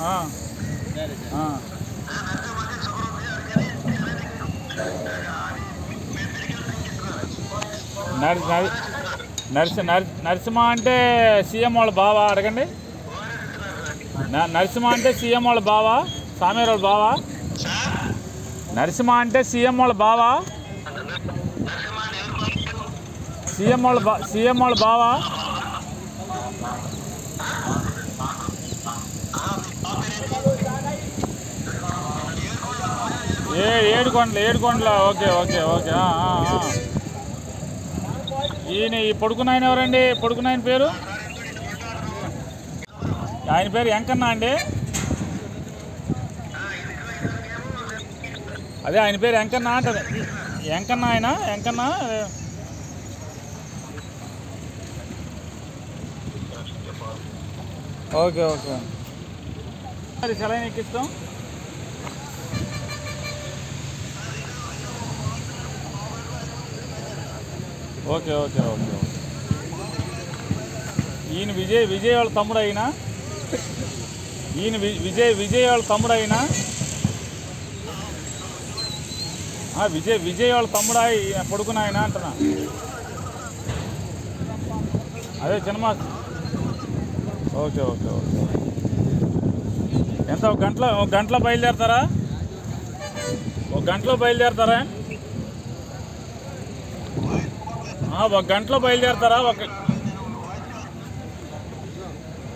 ఆ, ఆ. నర్ నర్ నరసి నర్ నరసింహ అంటే సీఎం వాళ్ళ బావా అడగండి న- నరసింహ అంటే సీఎం వాళ్ళ బావా సామీర్ వాళ్ళ బావా నరసింహ అంటే సీఎం వాళ్ళ బావా సీఎం వాళ్ళ బా సీఎం వాళ్ళ బావా ఏ ఏడుకొండలు ఏడుకొండల ఓకే ఓకే ఓకే ఆ, ఆ, ఆ. ఈయన ఈ పొడుకునాయన ఎవరండి పొడుకునాయన పేరు ఆయన పేరు ఎంకన్న అండి అదే ఆయన పేరు ఎంకన్న అంటది ఎంకన్న ఆయన ఎంకన్న ఓకే ఓకే మరి సెలైన్ ఎక్కిస్తాం ఓకే ఓకే ఓకే ఓకే ఈయన విజయ్ విజయ్ వాళ్ళ తమ్ముడు అయినా ఈయన వి- విజయ్ విజయ్ వాళ్ళ తమ్ముడు అయినా ఆ, విజయ్ విజయ్ వాళ్ళ తమ్ముడా ఈయన పొడుకున ఆయన అంటున్నా అదే సినిమా ఓకే ఓకే ఓకే ఎంత ఒక గంటలో ఒక గంటలో బయలుదేరతారా ఒక గంటలో బయలుదేరతారా ఆ, ఒక గంటలో బయలుదేరతారా ఒక